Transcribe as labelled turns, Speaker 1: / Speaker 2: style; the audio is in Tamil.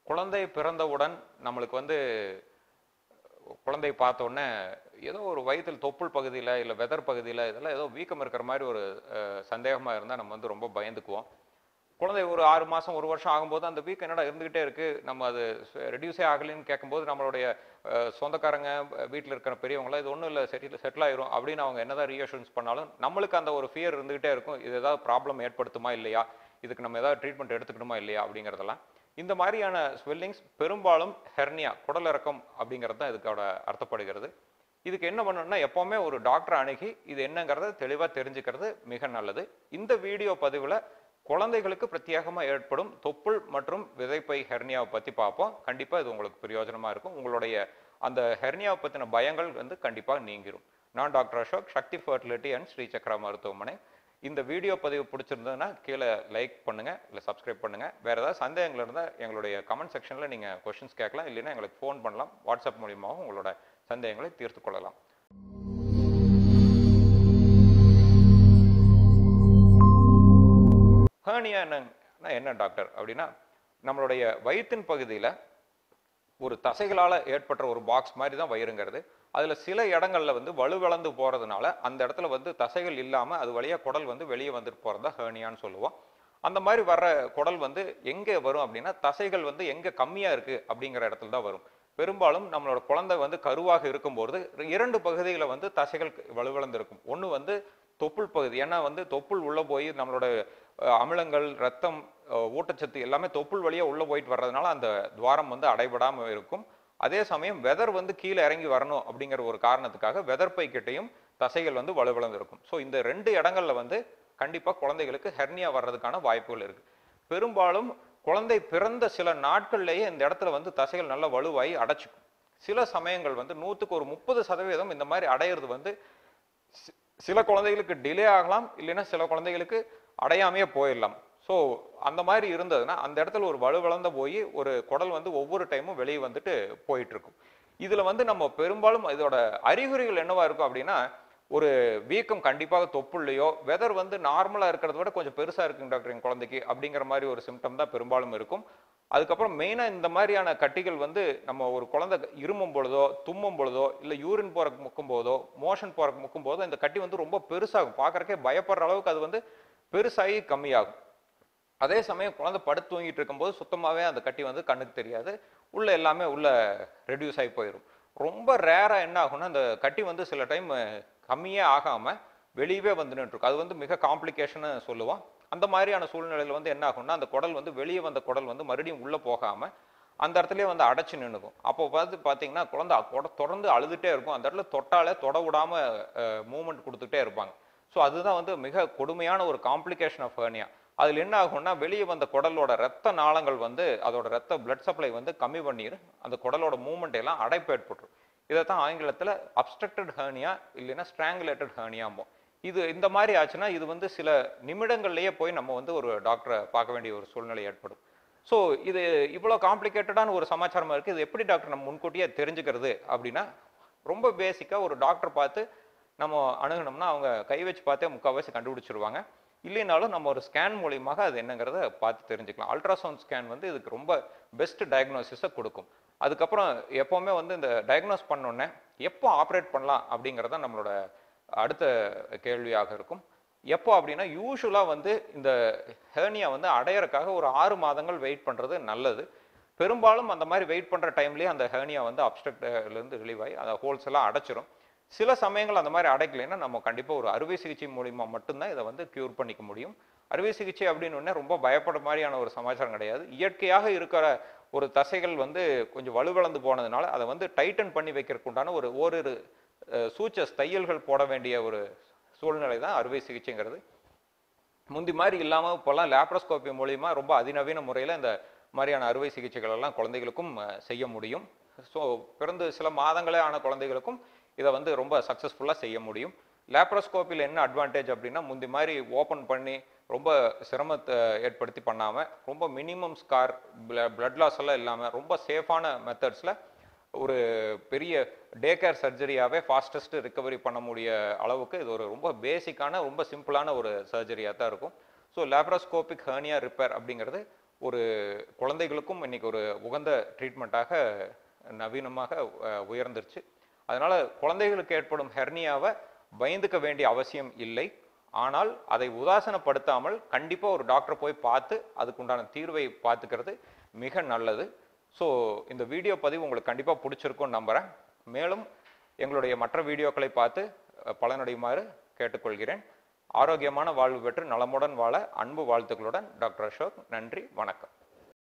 Speaker 1: குழந்தை பிறந்தவுடன் நம்மளுக்கு வந்து குழந்தை பார்த்த உடனே ஏதோ ஒரு வயிற்றில் தொப்புள் பகுதியில் இல்லை வெதர் பகுதியில் இதெல்லாம் ஏதோ வீக்கம் இருக்கிற மாதிரி ஒரு சந்தேகமாக இருந்தால் நம்ம வந்து ரொம்ப பயந்துக்குவோம் குழந்தை ஒரு ஆறு மாதம் ஒரு வருஷம் ஆகும்போது அந்த வீக்கம் என்னடா இருந்துகிட்டே இருக்கு நம்ம அது ரெடியூஸே ஆகலைன்னு கேட்கும்போது நம்மளுடைய அஹ், சொந்தக்காரங்க வீட்டில் இருக்கிற பெரியவங்கள இது ஒன்றும் இல்லை செட்டில் செட்டில் ஆயிரும் அப்படின்னு அவங்க என்னதான் ரீஅஷூரன்ஸ் பண்ணாலும் நம்மளுக்கு அந்த ஒரு ஃபியர் இருந்துகிட்டே இருக்கும் இது ஏதாவது ப்ராப்ளம் ஏற்படுத்துமா இல்லையா இதுக்கு நம்ம ஏதாவது ட்ரீட்மெண்ட் எடுத்துக்கணுமா இல்லையா அப்படிங்கிறதெல்லாம் இந்த மாதிரியான ஸ்வெல்லிங்ஸ் பெரும்பாலும் ஹெர்னியா குடலிறக்கம் அப்படிங்கிறது தான் இதுக்கோட அர்த்தப்படுகிறது இதுக்கு என்ன பண்ணணும்னா எப்பவுமே ஒரு டாக்டர் அணுகி இது என்னங்கிறத தெளிவாக தெரிஞ்சுக்கிறது மிக நல்லது இந்த வீடியோ பதிவில் குழந்தைகளுக்கு பிரத்யேகமாக ஏற்படும் தொப்புள் மற்றும் விதைப்பை ஹெர்னியாவை பற்றி பார்ப்போம் கண்டிப்பாக இது உங்களுக்கு பிரயோஜனமாக இருக்கும் உங்களுடைய அந்த ஹெர்னியாவை பற்றின பயங்கள் வந்து கண்டிப்பாக நீங்கிரும் நான் doctor Ashok Shakti fertility and Sri Chakra மருத்துவமனை இந்த வீடியோ பதிவு பிடிச்சிருந்ததுன்னா கீழே லைக் பண்ணுங்க இல்லை சப்ஸ்கிரைப் பண்ணுங்க வேற ஏதாவது சந்தேகங்கள் இருந்தால் எங்களுடைய கமெண்ட் செக்ஷனில் நீங்கள் கொஷின்ஸ் கேட்கலாம் இல்லைன்னா எங்களுக்கு ஃபோன் பண்ணலாம் வாட்ஸ்அப் மூலியமாகவும் உங்களோட சந்தேகங்களை தீர்த்து கொள்ளலாம் ஹேர்னியா என்ன என்ன டாக்டர் அப்படின்னா நம்மளுடைய வயிற்றின் பகுதியில் ஒரு தசைகளால் ஏற்பட்ட ஒரு பாக்ஸ் மாதிரி தான் வயிறுங்கிறது அதில் சில இடங்கள்ல வந்து வலுவிழந்து போகிறதுனால அந்த இடத்துல வந்து தசைகள் இல்லாமல் அது வழியாக குடல் வந்து வெளியே வந்துட்டு போகிறதா ஹேர்னியான்னு சொல்லுவோம் அந்த மாதிரி வர்ற குடல் வந்து எங்கே வரும் அப்படின்னா தசைகள் வந்து எங்கே கம்மியாக இருக்குது அப்படிங்கிற இடத்துல தான் வரும் பெரும்பாலும் நம்மளோட குழந்தை வந்து கருவாக இருக்கும்போது இரண்டு பகுதியில் வந்து தசைகள் வலுவிழந்து இருக்கும் ஒன்று வந்து தொப்புள் பகுதி ஏன்னா வந்து தொப்புள் உள்ளே போய் நம்மளோட அஹ், அமிலங்கள் ரத்தம் அஹ், ஊட்டச்சத்து எல்லாமே தொப்புள் வழியாக உள்ளே போயிட்டு வர்றதுனால அந்த துவாரம் வந்து அடைபடாமல் இருக்கும் அதே சமயம் வெதர் வந்து கீழே இறங்கி வரணும் அப்படிங்கிற ஒரு காரணத்துக்காக வெதர்பை கிட்டையும் தசைகள் வந்து வலுவிழந்து இருக்கும் ஸோ இந்த ரெண்டு இடங்கள்ல வந்து கண்டிப்பாக குழந்தைகளுக்கு ஹெர்னியா வர்றதுக்கான வாய்ப்புகள் இருக்கு பெரும்பாலும் குழந்தை பிறந்த சில நாட்கள்லேயே இந்த இடத்துல வந்து தசைகள் நல்லா வலுவாகி அடைச்சிக்கும் சில சமயங்கள் வந்து நூற்றுக்கு ஒரு முப்பது சதவீதம் இந்த மாதிரி அடையிறது வந்து சி- சில குழந்தைகளுக்கு டிலே ஆகலாம் இல்லைன்னா சில குழந்தைகளுக்கு அடையாமையே போயிடலாம் ஸோ அந்த மாதிரி இருந்ததுன்னா அந்த இடத்துல ஒரு வலுவிழந்த போய் ஒரு குடல் வந்து ஒவ்வொரு டைமும் வெளியே வந்துட்டு போயிட்டு இருக்கும் இதுல வந்து நம்ம பெரும்பாலும் இதோட அறிகுறிகள் என்னவா இருக்கும் அப்படின்னா ஒரு வீக்கம் கண்டிப்பாக தொப்புள்ளையோ வெதர் வந்து நார்மலா இருக்கிறத விட கொஞ்சம் பெருசா இருக்குங்க டாக்டர் என் குழந்தைக்கு அப்படிங்கிற மாதிரி ஒரு சிம்டம் தான் பெரும்பாலும் இருக்கும் அதுக்கப்புறம் மெயினாக இந்த மாதிரியான கட்டிகள் வந்து நம்ம ஒரு குழந்தை இருமும் பொழுதோ தும்மும் பொழுதோ இல்லை யூரின் போறக்கு முக்கும் போதோ மோஷன் போறக்கு முக்கும் போதோ இந்த கட்டி வந்து ரொம்ப பெருசாகும் பார்க்கறக்கே பயப்படுற அளவுக்கு அது வந்து பெருசாகி கம்மியாகும் அதே சமயம் குழந்தை படுத்து தூங்கிட்டு இருக்கும்போது சுத்தமாகவே அந்த கட்டி வந்து கண்ணுக்கு தெரியாது உள்ள எல்லாமே உள்ள ரெடியூஸ் ஆகி போயிடும் ரொம்ப ரேராக என்ன ஆகும்னா அந்த கட்டி வந்து சில டைம் கம்மியே ஆகாமல் வெளியவே வந்து நின்றுருக்கும் அது வந்து மிக காம்ப்ளிகேஷன்னு சொல்லுவோம் அந்த மாதிரியான சூழ்நிலையில் வந்து என்ன ஆகும்னா அந்த குடல் வந்து வெளியே வந்த குடல் வந்து மறுபடியும் உள்ளே போகாமல் அந்த இடத்துலயே வந்து அடைச்சு நின்றுக்கும் அப்போ பார்த்து பார்த்தீங்கன்னா குழந்தை கொட- தொடர்ந்து அழுதுட்டே இருக்கும் அந்த இடத்துல தொட்டாலே தொட விடாம மூமெண்ட் கொடுத்துட்டே இருப்பாங்க ஸோ அதுதான் வந்து மிக கொடுமையான ஒரு காம்ப்ளிகேஷன் ஆஃப் ஹேர்னியா அதில் என்ன ஆகும்னா வெளியே வந்த குடலோட ரத்த நாளங்கள் வந்து அதோட ரத்த பிளட் சப்ளை வந்து கம்மி பண்ணிடும் அந்த குடலோட மூமெண்ட் எல்லாம் அடைப்பு ஏற்பட்டுரும் இதைத்தான் ஆங்கிலத்தில் அப்ஸ்ட்ரக்டட் ஹேர்னியா இல்லைன்னா ஸ்ட்ராங்குலேட்டட் ஹேர்னியாம்போம் இது இந்த மாதிரி ஆச்சுன்னா இது வந்து சில நிமிடங்கள்லயே போய் நம்ம வந்து ஒரு டாக்டரை பார்க்க வேண்டிய ஒரு சூழ்நிலை ஏற்படும் ஸோ இது இவ்வளோ காம்ப்ளிகேட்டடான ஒரு சமாச்சாரமா இருக்கு இது எப்படி டாக்டர் நம்ம முன்கூட்டியே தெரிஞ்சுக்கிறது அப்படின்னா ரொம்ப பேசிக்காக ஒரு டாக்டர் பார்த்து நம்ம அணுகுனோம்னா அவங்க கை வச்சு பார்த்தே முக்கால்வாசி கண்டுபிடிச்சிருவாங்க இல்லைனாலும் நம்ம ஒரு ஸ்கேன் மூலியமாக அது என்னங்கிறத பார்த்து தெரிஞ்சுக்கலாம் அல்ட்ராசவுண்ட் ஸ்கேன் வந்து இதுக்கு ரொம்ப பெஸ்ட் டயக்னோசிஸை கொடுக்கும் அதுக்கப்புறம் எப்போவுமே வந்து இந்த டயக்னோஸ் பண்ணோன்னே எப்போ ஆப்ரேட் பண்ணலாம் அப்படிங்கிறத நம்மளோட அடுத்த கேள்வியாக இருக்கும் எப்போ அப்படின்னா யூஸ்வலாக வந்து இந்த ஹேர்னியா வந்து அடையறக்காக ஒரு ஆறு மாதங்கள் வெயிட் பண்ணுறது நல்லது பெரும்பாலும் அந்த மாதிரி வெயிட் பண்ணுற டைம்லேயே அந்த ஹேர்னியா வந்து அப்ஸ்ட்ரக்ட்லேருந்து ரிலீவ் ஆகி அந்த ஹோல்ஸ் எல்லாம் அடைச்சிரும் சில சமயங்கள் அந்த மாதிரி அடைக்கலைன்னா நம்ம கண்டிப்பாக ஒரு அறுவை சிகிச்சை மூலிமா மட்டும்தான் இதை வந்து க்யூர் பண்ணிக்க முடியும் அறுவை சிகிச்சை அப்படின்னு உடனே ரொம்ப பயப்படுற மாதிரியான ஒரு சமாச்சாரம் கிடையாது இயற்கையாக இருக்கிற ஒரு தசைகள் வந்து கொஞ்சம் வலுவிழந்து போனதுனால அதை வந்து டைட்டன் பண்ணி வைக்கிறதுக்கு உண்டான ஒரு ஓரிரு சூச்சஸ் தையல்கள் போட வேண்டிய ஒரு சூழ்நிலை தான் அறுவை சிகிச்சைங்கிறது முந்தி மாதிரி இல்லாமல் இப்போல்லாம் லேப்ரோஸ்கோபி மூலியமா ரொம்ப அதிநவீன முறையில் இந்த மாதிரியான அறுவை சிகிச்சைகள் எல்லாம் குழந்தைகளுக்கும் அஹ், செய்ய முடியும் ஸோ பிறந்து சில மாதங்களே ஆன குழந்தைகளுக்கும் இதை வந்து ரொம்ப சக்ஸஸ்ஃபுல்லாக செய்ய முடியும் லேப்ரோஸ்கோப்பியில் என்ன அட்வான்டேஜ் அப்படின்னா முந்தி மாதிரி ஓப்பன் பண்ணி ரொம்ப சிரமத்தை ஏற்படுத்தி பண்ணாமல் ரொம்ப மினிமம் ஸ்கார் பிளட் லாஸ் எல்லாம் இல்லாமல் ரொம்ப சேஃபான மெத்தட்ஸில் ஒரு பெரிய டே கேர் சர்ஜரியாகவே ஃபாஸ்டஸ்ட் ரிகவரி பண்ண முடிய அளவுக்கு இது ஒரு ரொம்ப பேசிக்கான ரொம்ப சிம்பிளான ஒரு சர்ஜரியாக தான் இருக்கும் ஸோ லேப்ரோஸ்கோபிக் ஹேர்னியா ரிப்பேர் அப்படிங்கிறது ஒரு குழந்தைகளுக்கும் இன்னைக்கு ஒரு உகந்த ட்ரீட்மெண்ட்டாக நவீனமாக அஹ், உயர்ந்துருச்சு அதனால குழந்தைகளுக்கு ஏற்படும் ஹெர்னியாவை பயந்துக்க வேண்டிய அவசியம் இல்லை ஆனால் அதை உதாசனப்படுத்தாமல் கண்டிப்பாக ஒரு டாக்டரை போய் பார்த்து அதுக்குண்டான தீர்வை பார்த்துக்கிறது மிக நல்லது ஸோ இந்த வீடியோ பதிவு உங்களுக்கு கண்டிப்பாக பிடிச்சிருக்கும்னு நம்புகிறேன் மேலும் எங்களுடைய மற்ற வீடியோக்களை பார்த்து அஹ், பலனடையுமாறு கேட்டுக்கொள்கிறேன் ஆரோக்கியமான வாழ்வு பெற்று நலமுடன் வாழ அன்பு வாழ்த்துக்களுடன் டாக்டர் அசோக் நன்றி வணக்கம்